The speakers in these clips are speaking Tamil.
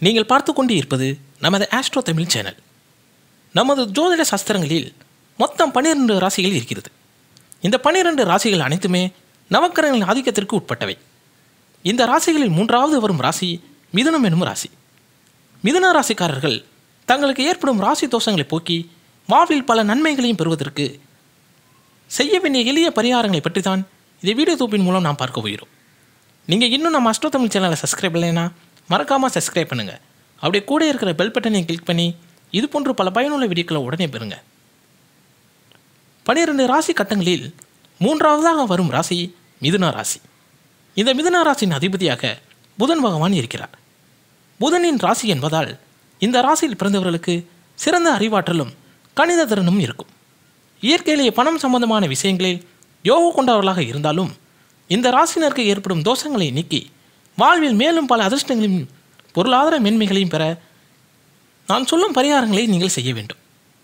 நீங்கள் பார்த்து கொண்டு இருப்பது நமது ஆஸ்ட்ரோ தமிழ் சேனல் நமது ஜோதிட சாஸ்திரங்களில் மொத்தம் பன்னிரண்டு ராசிகள் இருக்கிறது இந்த பன்னிரண்டு ராசிகள் அனைத்துமே நவக்கிரகங்களின் ஆதிக்கத்திற்கு உட்பட்டவை இந்த ராசிகளில் மூன்றாவது வரும் ராசி மிதுனம் எனும் ராசி மிதுன ராசிக்காரர்கள் தங்களுக்கு ஏற்படும் ராசி தோஷங்களை போக்கி வாழ்வில் பல நன்மைகளையும் பெறுவதற்கு செய்ய வேண்டிய எளிய பரிகாரங்களை பற்றி தான் இந்த வீடியோ தொகுப்பின் மூலம் நாம் பார்க்க போகிறோம் நீங்கள் இன்னும் நம்ம அஸ்ட்ரோ தமிழ் சேனலை சப்ஸ்கிரைப் இல்லைன்னா மறக்காமல் சப்ஸ்கிரைப் பண்ணுங்கள் அப்படியே கூட இருக்கிற பெல் பட்டனை கிளிக் பண்ணி இது போன்று பல பயனுள்ள வீடியோக்களை உடனே பெறுங்க பனிரெண்டு ராசி கட்டங்களில் மூன்றாவதாக வரும் ராசி மிதுன ராசி இந்த மிதுன ராசியின் அதிபதியாக புதன் பகவான் இருக்கிறார் புதனின் ராசி என்பதால் இந்த ராசியில் பிறந்தவர்களுக்கு சிறந்த அறிவாற்றலும் கணித திறனும் இருக்கும் இயற்கையிலேயே பணம் சம்பந்தமான விஷயங்களில் யோகம் கொண்டவர்களாக இருந்தாலும் இந்த ராசினருக்கு ஏற்படும் தோஷங்களை நீக்கி வாழ்வில் மேலும் பல அதிர்ஷ்டங்களையும் பொருளாதார மேன்மைகளையும் பெற நான் சொல்லும் பரிகாரங்களை நீங்கள் செய்ய வேண்டும்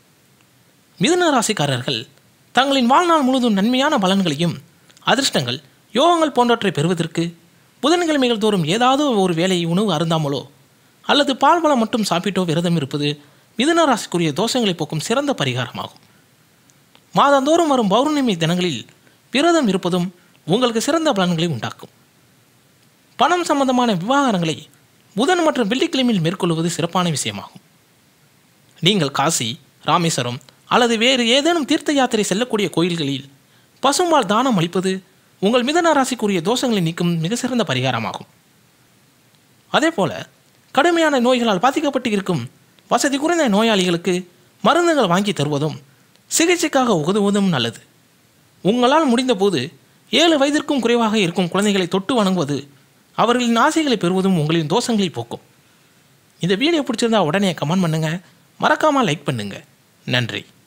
மிதுன ராசிக்காரர்கள் தங்களின் வாழ்நாள் முழுவதும் நன்மையான பலன்களையும் அதிர்ஷ்டங்கள் யோகங்கள் போன்றவற்றை பெறுவதற்கு புதன்கிழமைகள் தோறும் ஏதாவது ஒரு வேலையை உணவு அருந்தாமலோ அல்லது பால் பழம் மட்டும் சாப்பிட்டோ விரதம் இருப்பது மிதுன ராசிக்குரிய தோஷங்களை போக்கும் சிறந்த பரிகாரமாகும் மாதந்தோறும் வரும் பௌர்ணமி தினங்களில் விரதம் இருப்பதும் உங்களுக்கு சிறந்த பலன்களை உண்டாக்கும் பணம் சம்பந்தமான விவகாரங்களை புதன் மற்றும் வெள்ளிக்கிழமையில் மேற்கொள்வது சிறப்பான விஷயமாகும் நீங்கள் காசி ராமேஸ்வரம் அல்லது வேறு ஏதேனும் தீர்த்த யாத்திரை செல்லக்கூடிய கோயில்களில் பசும்பால் தானம் அளிப்பது உங்கள் மிதன ராசிக்குரிய தோஷங்களை நீக்கும் மிக சிறந்த பரிகாரமாகும் அதே போல கடுமையான நோய்களால் பாதிக்கப்பட்டு இருக்கும் வசதி குறைந்த நோயாளிகளுக்கு மருந்துகள் வாங்கி தருவதும் சிகிச்சைக்காக உதவுவதும் நல்லது உங்களால் முடிந்தபோது ஏழு வயதிற்கும் குறைவாக இருக்கும் குழந்தைகளை தொட்டு வணங்குவது அவர்களின் ஆசைகளை பெறுவதும் உங்களின் தோஷங்களை போக்கும் இந்த வீடியோ பிடிச்சிருந்தா உடனே கமெண்ட் பண்ணுங்கள் மறக்காமல் லைக் பண்ணுங்கள் நன்றி